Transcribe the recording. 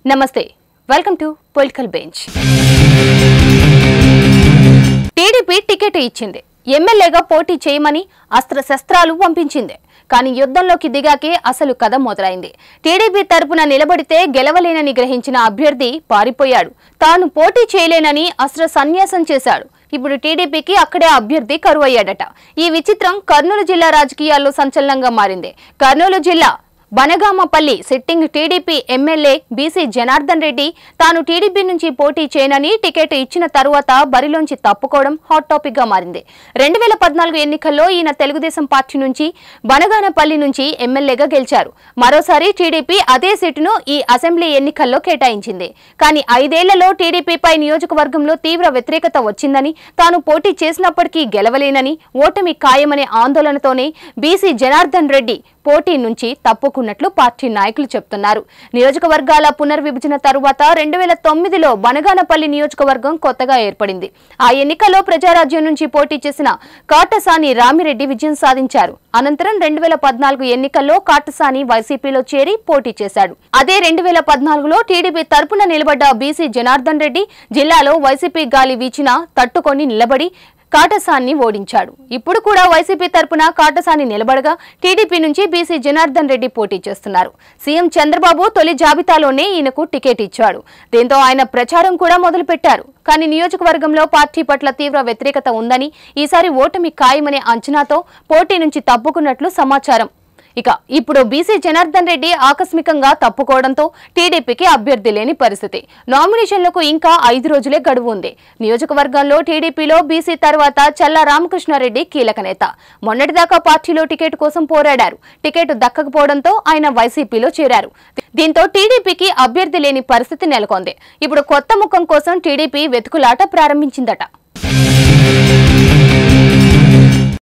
నమస్తే welcome to political bench TDP ticket ఇచ్చింది ఎమ్మెల్యేగా పోటీ చేయమని అస్త్రశస్త్రాలు పంపించింది కానీ యుద్ధంలోకి దిగాకే అసలు కథ మొదలైంది టీడీపీ తరపున నిలబడితే గెలవలేనని గ్రహించిన అభ్యర్థి పారిపోయాడు తాను పోటీ చేయలేనని అస్త్ర సన్యాసం చేశాడు ఇప్పుడు టీడీపీకి అక్కడే అభ్యర్థి కరువయ్యాడట ఈ విచిత్రం కర్నూలు జిల్లా రాజకీయాల్లో సంచలనంగా మారింది కర్నూలు జిల్లా Banaganapalle sitting TDP MLA BC Janardhan Reddy తాను టీడీపీ నుంచి పోటీ చేయనని టికెట్ ఇచ్చిన తరువాత బరిలోంచి తప్పుకోవడం హాట్ టాపిక్ గా మారింది రెండు వేల పద్నాలుగు ఎన్నికల్లో ఈయన తెలుగుదేశం పార్టీ నుంచి బనగానపల్లి నుంచి ఎమ్మెల్యేగా గెలిచారు మరోసారి టీడీపీ అదే సీటును ఈ అసెంబ్లీ ఎన్నికల్లో కేటాయించింది కానీ ఐదేళ్లలో టీడీపీపై నియోజకవర్గంలో తీవ్ర వ్యతిరేకత వచ్చిందని తాను పోటీ చేసినప్పటికీ గెలవలేనని ఓటమి ఖాయమనే ఆందోళనతోనే బీసీ జనార్దన్ రెడ్డి పోటీ నుంచి తప్పుకున్నట్లు పార్టీ నాయకులు చెప్తున్నారు నియోజకవర్గాల పునర్విభజన తరువాత రెండు వేల తొమ్మిదిలో బనగానపల్లి నియోజకవర్గం కొత్తగా ఏర్పడింది ఆ ఎన్నికల్లో ప్రజారాజ్యం నుంచి పోటీ చేసిన కాటసాని రామిరెడ్డి విజయం సాధించారు అనంతరం రెండు వేల పద్నాలుగు ఎన్నికల్లో కాటసాని వైసీపీలో చేరి పోటీ చేశాడు అదే రెండు వేల పద్నాలుగులో టీడీపీ తరపున నిలబడ్డ బీసీ జనార్దన్ రెడ్డి జిల్లాలో వైసీపీ గాలి వీచినా తట్టుకొని నిలబడి కాటసాన్ని ఓడించాడు ఇప్పుడు కూడా వైసీపీ తరపున కాటసాని నిలబడగా టీడీపీ నుంచి బీసీ జనార్దన్ రెడ్డి పోటీ చేస్తున్నారు సీఎం చంద్రబాబు తొలి జాబితాలోనే ఈయనకు టికెట్ ఇచ్చాడు దీంతో ఆయన ప్రచారం కూడా మొదలుపెట్టారు కానీ నియోజకవర్గంలో పార్టీ పట్ల తీవ్ర వ్యతిరేకత ఉందని ఈసారి ఓటమి ఖాయమనే అంచనాతో పోటీ నుంచి తప్పుకున్నట్లు సమాచారం ఇక ఇప్పుడు బీసీ జనార్దన్ రెడ్డి ఆకస్మికంగా తప్పుకోవడంతో టీడీపీకి అభ్యర్థి లేని పరిస్థితి నామినేషన్లకు ఇంకా ఐదు రోజులే గడువు ఉంది నియోజకవర్గంలో టీడీపీలో బీసీ తర్వాత చల్లా రామకృష్ణారెడ్డి కీలక నేత మొన్నటిదాకా పార్టీలో టికెట్ కోసం పోరాడారు టికెట్ దక్కకపోవడంతో ఆయన వైసీపీలో చేరారు దీంతో టీడీపీకి అభ్యర్థి లేని పరిస్థితి నెలకొంది ఇప్పుడు కొత్త ముఖం కోసం టీడీపీ వెతుకులాట ప్రారంభించిందట